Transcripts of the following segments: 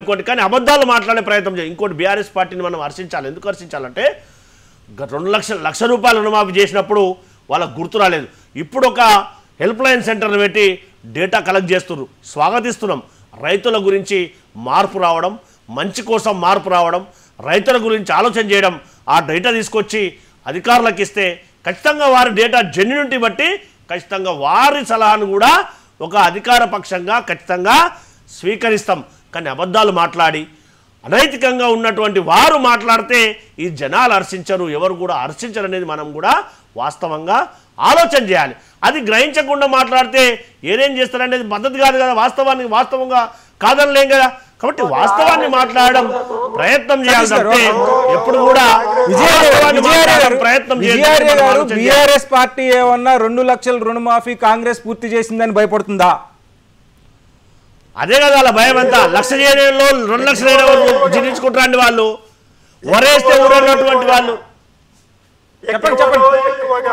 ఇంకోటి కానీ అబద్ధాలు మాట్లాడే ప్రయత్నం చేయాలి ఇంకోటి బీఆర్ఎస్ పార్టీని మనం హర్షించాలి ఎందుకు హర్షించాలంటే గ- రెండు లక్షల లక్ష రూపాయలు రుణమాఫీ చేసినప్పుడు వాళ్ళకు గుర్తు రాలేదు ఇప్పుడు ఒక హెల్ప్ లైన్ సెంటర్ని పెట్టి డేటా కలెక్ట్ చేస్తున్నారు స్వాగతిస్తున్నాం రైతుల గురించి మార్పు రావడం మంచి కోసం మార్పు రావడం రైతుల గురించి ఆలోచన చేయడం ఆ డేటా తీసుకొచ్చి అధికారులకు ఇస్తే ఖచ్చితంగా వారి డేటా జెన్యునిటీ బట్టి ఖచ్చితంగా వారి సలహాను కూడా ఒక అధికార పక్షంగా ఖచ్చితంగా స్వీకరిస్తాం కానీ అబద్ధాలు మాట్లాడి అనైతికంగా ఉన్నటువంటి వారు మాట్లాడితే ఈ జనాలు హర్షించరు ఎవరు కూడా హర్షించరు అనేది మనం కూడా వాస్తవంగా ఆలోచన చేయాలి అది గ్రహించకుండా మాట్లాడితే ఏదేం చేస్తారనేది పద్ధతి కాదు కదా వాస్తవాన్ని వాస్తవంగా కాదనలేం కదా కాబట్టి వాస్తవాన్ని మాట్లాడడం ప్రయత్నం చేయాలి తప్పితే ఎప్పుడు కూడా వాస్తవాన్ని మాట్లాడడం ప్రయత్నం చేయాలి విజయార్య మనం గారు ఆలోచన చేయాలి. బీఆర్ఎస్ పార్టీ ఏమన్నా రెండు లక్షల రుణమాఫీ కాంగ్రెస్ పూర్తి చేసిందని భయపడుతుందా అదే కదా వాళ్ళ భయం అంతా లక్ష చేయడంలో రెండు లక్షలు అయిన వాళ్ళు జీర్ణించుకుంటారండి వాళ్ళు వరేస్తే ఊరన్నటువంటి వాళ్ళు చెప్పండి, చెప్పండి. ఎక్కువలో ఎక్కువగా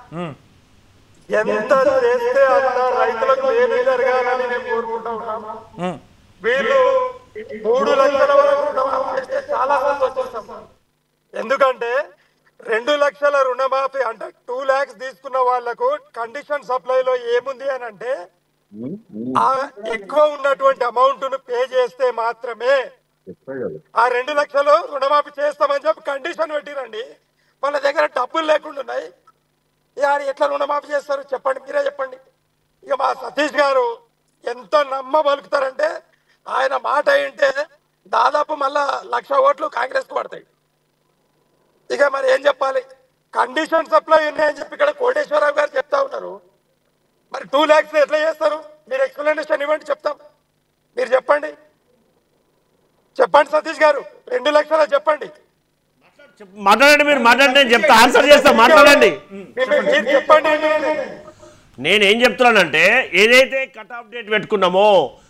ఎంత చేస్తే అంత రైతులకు మేలు జరగాలని నేను కోరుకుంటా ఉన్నాను ఉమ్. వీళ్ళు మూడు లక్షల వరకు రుణమాఫీ చేస్తే చాలా సంతోషిస్తాం ఎందుకంటే రెండు లక్షల రుణమాఫీ అంటే టూ లాక్స్ తీసుకున్న వాళ్లకు కండిషన్ సప్లైలో ఏముంది అని అంటే ఆ ఎక్కువ ఉన్నటువంటి అమౌంట్ ను పే చేస్తే మాత్రమే ఆ రెండు లక్షలు రుణమాఫీ చేస్తామని చెప్పి కండిషన్ పెట్టిరండి వాళ్ళ దగ్గర డబ్బులు లేకుండా ఉన్నాయి ఇక ఆయన ఎట్లా రుణమాఫీ చేస్తారు చెప్పండి మీరే చెప్పండి ఇక మా సతీష్ గారు ఎంత నమ్మబలుకుతారంటే ఆయన మాట ఏంటే దాదాపు మళ్ళా లక్ష ఓట్లు కాంగ్రెస్ కు పడతాయి ఇక మరి ఏం చెప్పాలి కండిషన్ సప్లై ఉన్నాయని చెప్పి ఇక్కడ కోటేశ్వరరావు గారు చెప్తా ఉన్నారు మరి టూ ల్యాక్స్ ఎట్లా చేస్తారు మీరు ఎక్స్ప్లెనేషన్ ఇవ్వండి చెప్తాం మీరు చెప్పండి చెప్పండి సతీష్ గారు రెండు లక్షల చెప్పండి మాట్లాడండి మీరు మాట్లాడండి నేను చెప్తా ఆన్సర్ చేస్తా మాట్లాడండి మీరు మీరు చెప్పండి నేను ఏం చెప్తున్నానంటే ఏదైతే కట్ ఆఫ్ డేట్ పెట్టుకున్నామో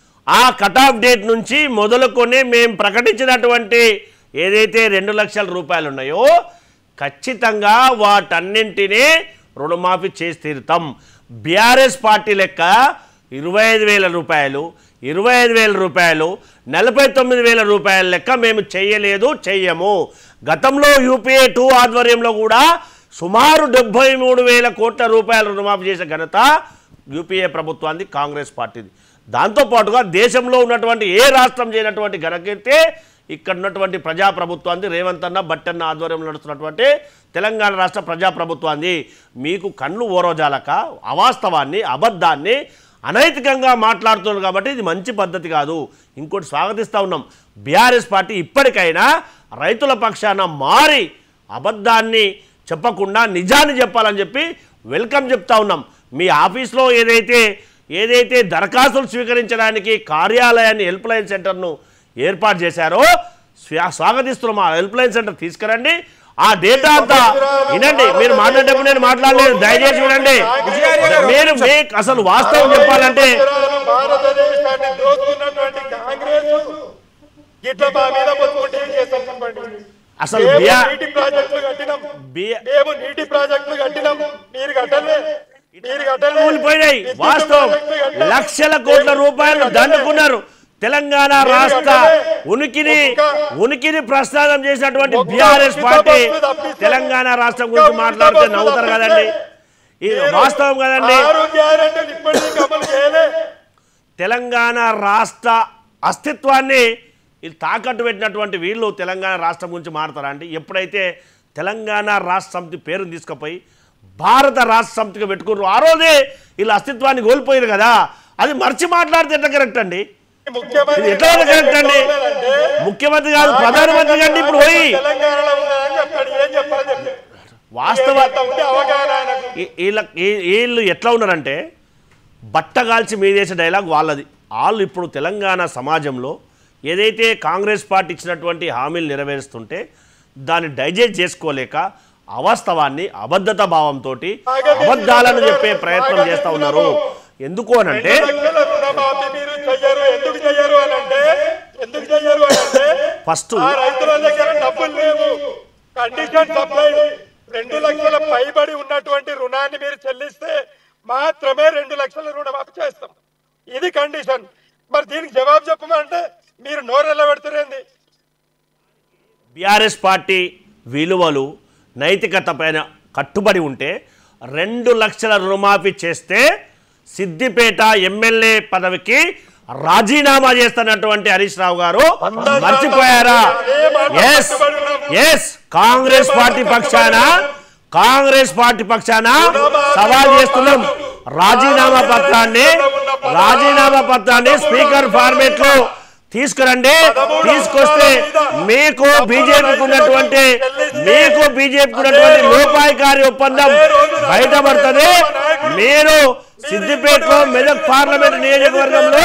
ఆ కట్ ఆఫ్ డేట్ నుంచి మొదలుకొని మేము ప్రకటించినటువంటి ఏదైతే రెండు లక్షల రూపాయలు ఉన్నాయో ఖచ్చితంగా వాటన్నింటినీ రుణమాఫీ చేసి తీరుతాం బీఆర్ఎస్ పార్టీ లెక్క ఇరవై ఐదు వేల రూపాయలు ఇరవై ఐదు వేల రూపాయలు నలభై తొమ్మిది వేల రూపాయల లెక్క మేము చేయలేదు చెయ్యము గతంలో యూపీఏ టూ ఆధ్వర్యంలో కూడా సుమారు డెబ్బై మూడు వేల కోట్ల రూపాయల రుణమాఫీ చేసే ఘనత యూపీఏ ప్రభుత్వాన్ని కాంగ్రెస్ పార్టీది దాంతోపాటుగా దేశంలో ఉన్నటువంటి ఏ రాష్ట్రం చేయనటువంటి ఘనకీర్తి ఇక్కడ ఉన్నటువంటి ప్రజాప్రభుత్వాన్ని రేవంత్ అన్న బట్టన్న ఆధ్వర్యంలో నడుస్తున్నటువంటి తెలంగాణ రాష్ట్ర ప్రజాప్రభుత్వాన్ని మీకు కళ్ళు ఓరోజాలక అవాస్తవాన్ని అబద్ధాన్ని అనైతికంగా మాట్లాడుతున్నారు కాబట్టి ఇది మంచి పద్ధతి కాదు ఇంకోటి స్వాగతిస్తూ ఉన్నాం బీఆర్ఎస్ పార్టీ ఇప్పటికైనా రైతుల పక్షాన మారి అబద్ధాన్ని చెప్పకుండా నిజాన్ని చెప్పాలని చెప్పి వెల్కమ్ చెప్తా ఉన్నాం మీ ఆఫీస్లో ఏదైతే ఏదైతే దరఖాస్తులు స్వీకరించడానికి కార్యాలయాన్ని హెల్ప్ లైన్ సెంటర్ను ఏర్పాటు చేశారో స్వా- స్వాగతిస్తున్నాం ఆ హెల్ప్ లైన్ సెంటర్ తీసుకురండి ఆ డేటా అంతా వినండి మీరు మాట్లాడేటప్పుడు నేను మాట్లాడలేదు దయచేసి వినండి మీరు మీకు అసలు వాస్తవం చెప్పాలంటే భారతదేశాన్ని దోచుకున్నటువంటి కాంగ్రెస్ ఇట్లా మా మీద మొత్తుకుంటే ఏం చేస్తాం చెప్పండి అసలు మేము బియా- నీటి ప్రాజెక్టులు కట్టినాం బియా- మేము నీటి ప్రాజెక్టులు కట్టినాం మీరు కట్టలే మీరు కట్టలే కూలిపోయినాయి విద్యుత్ వాస్తవం ప్రాజెక్టులు కట్టాం. లక్షల కోట్ల మీరు రూపాయలు కట్టలే. దండుకున్నారు తెలంగాణ మీరు రాష్ట్ర కట్టలే. ఉనికిని ఒక్క- ఉనికిని ప్రస్థానం చేసినటువంటి ఒక్క బీఆర్ఎస్ ఉచిత పార్టీ బస్సులు తప్పిస్తే- తెలంగాణ రాష్ట్రం ఒక్క గురించి ఉచిత మాట్లాడితే బస్సులు నవ్వుతారు తప్పిస్తే కదండి ఇది మీరు వాస్తవం కదండి ఆరు గ్యారెంటీలు ఇప్పటికీ అమలు చేయలే తెలంగాణ రాష్ట్ర అస్తిత్వాన్ని ఇది తాకట్టు పెట్టినటువంటి వీళ్ళు తెలంగాణ రాష్ట్రం గురించి మారుతారా అండి ఎప్పుడైతే తెలంగాణ రాష్ట్ర సమితి పేరుని తీసుకుపోయి భారత రాష్ట్ర సమితిగా పెట్టుకున్నారు ఆ రోజే వీళ్ళ అస్తిత్వాన్ని కోల్పోయారు కదా అది మర్చి మాట్లాడితే ఎట్లా కరెక్ట్ అండి ఇది ముఖ్యమంత్రి ఎట్లా కరెక్ట్ అండి ముఖ్యమంత్రి కాదు ప్రధానమంత్రి కండి ఇప్పుడు పోయి తెలంగాణలో ఉన్నారని చెప్తాడు ఏం చెప్పాలని చెప్పి వాస్తవ అంత ఉంటే అవగాహన ఆయనకు. ఈ- వీళ్ళ ఈ- వీళ్ళు ఎట్లా ఉన్నారంటే బట్టగాల్చి మీదేసే డైలాగ్ వాళ్ళది వాళ్ళు ఇప్పుడు తెలంగాణ సమాజంలో ఏదైతే కాంగ్రెస్ పార్టీ ఇచ్చినటువంటి హామీలు నెరవేరుస్తుంటే దాన్ని డైజెస్ట్ చేసుకోలేక అవాస్తవాన్ని అబద్ధత భావంతో అబద్ధాలను చెప్పే ప్రయత్నం చేస్తూ ఉన్నారు ఎందుకు అనంటే రెండు లక్షల రుణమాఫీ మీరు చెయ్యరు ఎందుకు చెయ్యరు అని అంటే ఎందుకు చెయ్యరు అని అంటే ఫస్ట్ ఆ రైతుల దగ్గర డబ్బులు లేవు కండిషన్ సప్లై రెండు లక్షల పైబడి ఉన్నటువంటి రుణాన్ని మీరు చెల్లిస్తే మాత్రమే రెండు లక్షల రుణమాఫీ చేస్తాం ఇది కండిషన్ మరి దీనికి జవాబు చెప్పమంటే మీరు నోరెళ్ళ పెడుతురేంది బీఆర్ఎస్ పార్టీ విలువలు నైతికత పైన కట్టుబడి ఉంటే రెండు లక్షల రుణమాఫీ చేస్తే సిద్దిపేట ఎమ్మెల్యే పదవికి రాజీనామా చేస్తున్నటువంటి హరీష్ రావు గారు మర్చిపోయారా ఎస్ ఎస్ కాంగ్రెస్ పార్టీ పక్షాన కాంగ్రెస్ పార్టీ పక్షాన సవాల్ చేస్తున్నాం రాజీనామా పత్రాన్ని రాజీనామా పత్రాన్ని స్పీకర్ ఫార్మేట్ లో తీసుకురండి తీసుకొస్తే మీకు బీజేపీకి ఉన్నటువంటి మీకు బీజేపీకి ఉన్నటువంటి లోపాయికారి ఒప్పందం బయటపడుతుంది మీరు సిద్దిపేటలో మెదక్ పార్లమెంట్ నియోజకవర్గంలో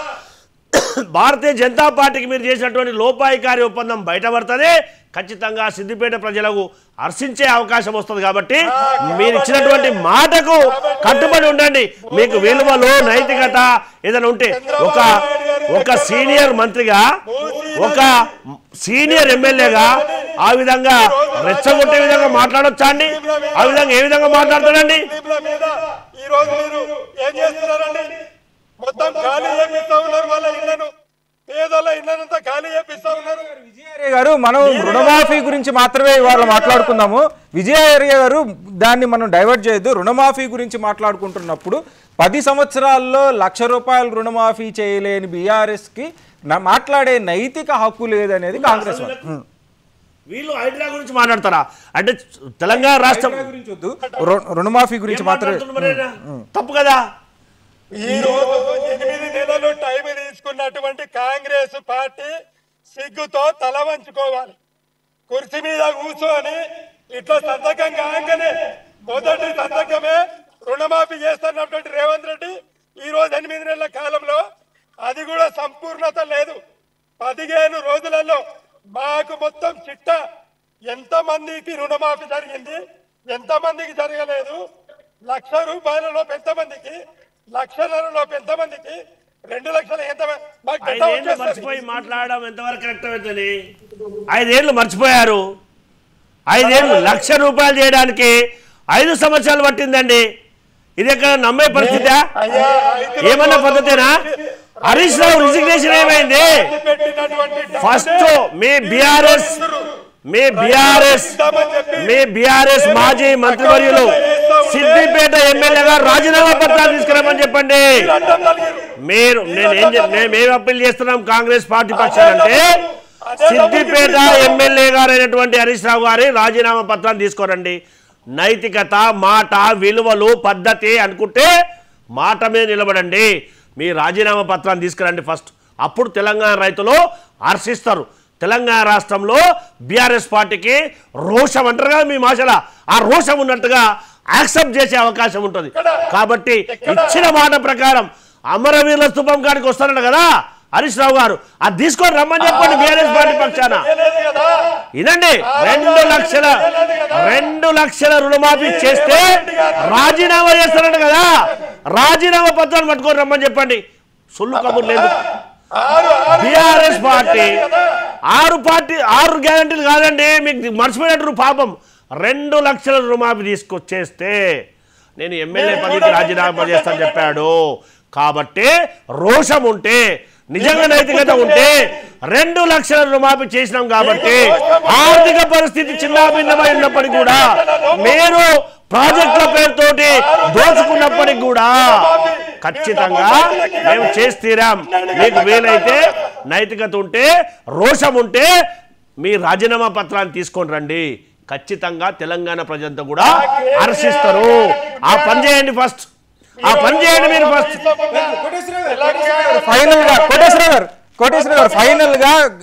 భారతీయ జనతా పార్టీకి మీరు చేసినటువంటి లోపాయికారి ఒప్పందం బయటపడుతుంది ఖచ్చితంగా సిద్దిపేట ప్రజలకు హర్షించే అవకాశం వస్తుంది కాబట్టి మీరు ఇచ్చినటువంటి మాటకు కట్టుబడి ఉండండి మీకు విలువలు నైతికత ఏదైనా ఉంటే ఒక ఒక సీనియర్ మంత్రిగా ఒక సీనియర్ ఎమ్మెల్యేగా ఆ విధంగా రెచ్చగొట్టే విధంగా మాట్లాడొచ్చా అండి ఆ విధంగా ఏ విధంగా మాట్లాడతాడండి ముస్లింల మీద ఈ రోజు మీరు ఏం చేస్తున్నారండి మొత్తం ఖాళీ చేపిస్తా ఉన్నారు వాళ్ళ ఇళ్లను పేదల ఇళ్లనంతా ఖాళీ చేపిస్తా ఉన్నారు విజయార్య గారు మనం రుణమాఫీ గురించి మాత్రమే ఇవాళ మాట్లాడుకుందాము విజయార్య గారు దాన్ని మనం డైవర్ట్ చేయొద్దు రుణమాఫీ గురించి మాట్లాడుకుంటున్నప్పుడు పది సంవత్సరాల్లో లక్ష రూపాయలు రుణమాఫీ చేయలేని బీఆర్ఎస్ కి నా- మాట్లాడే నైతిక హక్కు లేదనేది కాంగ్రెస్ వారు. ఉం. వీళ్ళు హైడ్రా గురించి మాట్లాడతారా అంటే తెలంగాణ రాష్ట్రం హైడ్రా గురించి వద్దు రు- రుణమాఫీ గురించి ఏం మాత్రమే మాట్లాడుతున్నారు మరి? తప్పు కదా ఈ రోజు ఎనిమిది నెలలు టైం తీసుకున్నటువంటి కాంగ్రెస్ పార్టీ సిగ్గుతో తల వంచుకోవాలి కుర్చీ మీద కూర్చొని ఇట్లా సంతకం కాగానే మొదటి సంతకమే రుణమాఫీ చేస్తున్నటువంటి రేవంత్ రెడ్డి ఈ రోజు ఎనిమిది నెలల కాలంలో అది కూడా సంపూర్ణత లేదు పదిహేను రోజులలో మాకు మొత్తం చిట్ట ఎంత మందికి రుణమాఫీ జరిగింది ఎంత మందికి జరగలేదు లక్ష రూపాయలలో ఎంతమందికి లక్షలలో ఎంతమందికి రెండు లక్షలు ఎంత మాకు ఎంత ఐదేళ్ళు వచ్చేస్తుంది? మర్చిపోయి మాట్లాడడం ఎంతవరకు కరెక్ట్ అవుతుంది ఐదేళ్ళు మర్చిపోయారు ఐదేళ్ళు లక్ష రూపాయలు చేయడానికి ఐదు సంవత్సరాలు పట్టిందండి ఇది ఎక్కడ నమ్మే పరిస్థితి అయ్యా, రైతుల ఏమన్నా కోసం పద్ధతేనా హరీష్ రావు రిజిగ్నేషన్ ఏమైంది పెట్టినటువంటి ఫస్ట్ మీ బీఆర్ఎస్ మీ బీఆర్ఎస్ మీ బీఆర్ఎస్ మాజీ మంత్రివర్యులు సిద్దిపేట ఎమ్మెల్యేగా రాజీనామా పత్రాలు తీసుకురామని చెప్పండి అడ్డం తగిలిరు. మీరు నేను ఏం చెప్- మేము ఏం అప్పీల్ చేస్తున్నాం కాంగ్రెస్ పార్టీ పక్షానంటే సిద్దిపేట ఎమ్మెల్యే గారు అయినటువంటి హరీష్ రావు గారి రాజీనామా పత్రాన్ని తీసుకోరండి నైతికత మాట విలువలు పద్ధతి అనుకుంటే మాట మీద నిలబడండి మీ రాజీనామా పత్రాన్ని తీసుకురండి ఫస్ట్ అప్పుడు తెలంగాణ రైతులు హర్షిస్తారు తెలంగాణ రాష్ట్రంలో బీఆర్ఎస్ పార్టీకి రోషం అంటారు కదా మీ భాషలో ఆ రోషం ఉన్నట్టుగా యాక్సెప్ట్ చేసే అవకాశం ఉంటుంది కాబట్టి ఇచ్చిన మాట ప్రకారం అమరవీరుల స్థూపం కాడికి వస్తారట కదా హరీష్ రావు గారు అది తీసుకొని రమ్మని చెప్పండి బీఆర్ఎస్ పార్టీ పక్షాన తెలియదు కదా వినండి రెండు లక్షల రెండు లక్షల రుణమాఫీ చేస్తే రాజీనామా చేస్తారట కదా రాజీనామా పత్రాలు పట్టుకొని రమ్మని చెప్పండి సొల్లు కబుర్ లేదు ఆరు ఆరు బీఆర్ఎస్ పార్టీ ఆరు పార్టీ ఆరు గ్యారంటీలు కాదండి మీకు మర్చిపోయినట్టు పాపం రెండు లక్షల రుణమాఫీ తీసుకొచ్చేస్తే నేను ఎమ్మెల్యే పదవికి రాజీనామా చేస్తాను చెప్పాడు కాబట్టి రోషం ఉంటే నిజంగా నైతికత ఉంటే రెండు లక్షల రుణమాఫీ చేసినాం కాబట్టి ఆర్థిక పరిస్థితి చిన్నాభిన్నమై ఉన్నప్పటికీ కూడా మీరు ప్రాజెక్టుల పేరుతోటి దోచుకున్నప్పటికి కూడా ఖచ్చితంగా మేము చేసి తీరాం మీకు వీలైతే నైతికత ఉంటే రోషం ఉంటే మీ రాజీనామా పత్రాన్ని తీసుకొని రండి ఖచ్చితంగా తెలంగాణ ప్రజలంతా కూడా హర్షిస్తారు ఆ పని చేయండి ఫస్ట్ ఆ పని చేయండి మీరు ఫస్ట్ ఫైనల్ గా కోటేశ్వర గారు కోటేశ్వర గారు ఫైనల్ గా